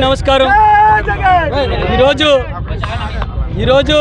నమస్కారం ఈరోజు ఈరోజు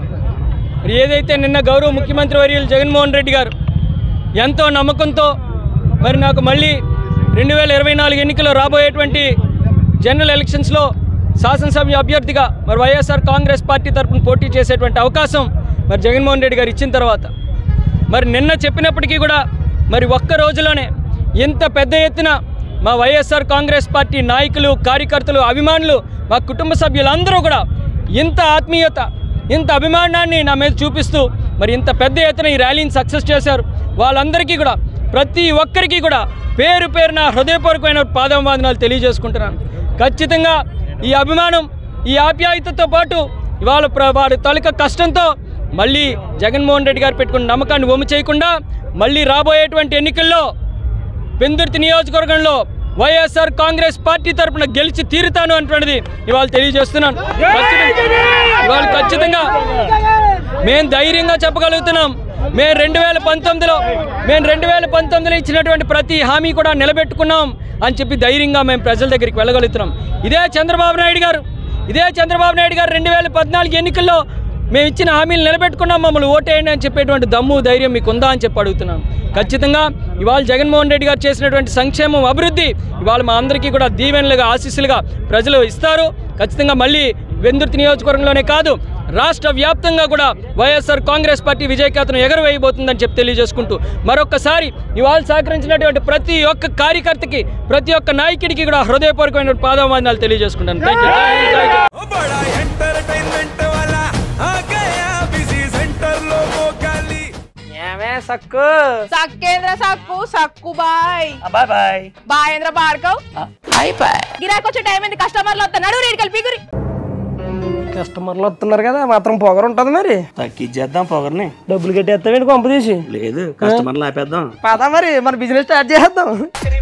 మరి ఏదైతే నిన్న గౌరవ ముఖ్యమంత్రి వర్యులు జగన్మోహన్ రెడ్డి గారు ఎంతో నమ్మకంతో మరి నాకు మళ్ళీ రెండు వేల ఇరవై నాలుగు ఎన్నికల్లో రాబోయేటువంటి జనరల్ ఎలక్షన్స్లో శాసనసభ్య అభ్యర్థిగా మరి వైఎస్ఆర్ కాంగ్రెస్ పార్టీ తరఫున పోటీ చేసేటువంటి అవకాశం మరి జగన్మోహన్ రెడ్డి గారు ఇచ్చిన తర్వాత మరి నిన్న చెప్పినప్పటికీ కూడా మరి ఒక్క రోజులోనే ఇంత పెద్ద ఎత్తున మా వైఎస్ఆర్ కాంగ్రెస్ పార్టీ నాయకులు కార్యకర్తలు అభిమానులు మా కుటుంబ సభ్యులందరూ కూడా ఇంత ఆత్మీయత ఇంత అభిమానాన్ని నా మీద చూపిస్తూ మరి ఇంత పెద్ద ఎత్తున ఈ ర్యాలీని సక్సెస్ చేశారు వాళ్ళందరికీ కూడా ప్రతి ఒక్కరికి కూడా పేరు పేరున హృదయపూర్వకమైన పాదవందనాలు తెలియజేసుకుంటున్నాను ఖచ్చితంగా ఈ అభిమానం ఈ ఆప్యాయతతో పాటు ఇవాళ ప్ర- వాడి తాలూకా కష్టంతో మళ్ళీ జగన్మోహన్ రెడ్డి గారు పెట్టుకున్న నమ్మకాన్ని ఒమ్ము చేయకుండా మళ్ళీ రాబోయేటువంటి ఎన్నికల్లో పెందుర్తి నియోజకవర్గంలో వైఎస్ఆర్ కాంగ్రెస్ పార్టీ తరపున గెలిచి తీరుతాను అంటున్నది ఇవాళ తెలియజేస్తున్నాను ఖచ్చితంగా- ఇవాళ ఖచ్చితంగా మేము ధైర్యంగా చెప్పగలుగుతున్నాం మేము రెండు వేల పంతొమ్మిదిలో మేము రెండు వేల పంతొమ్మిదిలో ఇచ్చినటువంటి ప్రతి హామీ కూడా నిలబెట్టుకున్నాం అని చెప్పి ధైర్యంగా మేము ప్రజల దగ్గరికి వెళ్ళగలుగుతున్నాం ఇదే చంద్రబాబు నాయుడు గారు ఇదే చంద్రబాబు నాయుడు గారు రెండు వేల పద్నాలుగు ఎన్నికల్లో మేము ఇచ్చిన హామీలు నిలబెట్టుకున్నాం మమ్మల్ని ఓటేయండి అని చెప్పేటువంటి దమ్ము ధైర్యం మీకు ఉందా అని చెప్పి అడుగుతున్నాం ఖచ్చితంగా ఇవాళ జగన్మోహన్ రెడ్డి గారు చేసినటువంటి సంక్షేమం అభివృద్ధి ఇవాళ మా అందరికీ కూడా దీవెనలుగా ఆశీస్సులుగా ప్రజలు ఇస్తారు ఖచ్చితంగా మళ్ళీ వెందుర్తి నియోజకవర్గంలోనే కాదు రాష్ట్ర వ్యాప్తంగా కూడా వైఎస్ఆర్ కాంగ్రెస్ పార్టీ విజయకేతను ఎగరవేయబోతుందని చెప్పి తెలియజేసుకుంటూ మరొకసారి ఇవాళ సహకరించినటువంటి ప్రతి ఒక్క కార్యకర్తకి ప్రతి ఒక్క నాయకుడికి కూడా హృదయపూర్వకమైన పాదవందనాలు తెలియజేసుకుంటాను థ్యాంక్ యూ ओ बड़ा एंटरटेनमेंट वाला आ गया बिजी सेंटर लोगों का ली ఏమే సక్కు సక్కేంద్ర సక్కు సక్కు బాయ్ బాయ్ బాయ్ బాయేంద్ర భార్గవ్ గిరాకి వచ్చే టైం ఏంది కస్టమర్లు వస్తా నడు రేడికల్ పిగురి కస్టమర్లు వస్తున్నారు కదా మాత్రం పొగరు ఉంటది మరి తగ్గించేద్దాం పొగర్ని డబ్బులు కట్టేస్తామేంటి కొంప తీసి లేదు కస్టమర్లు ఆపేద్దాం పదా మరి మన బిజినెస్ స్టార్ట్ చేద్దాం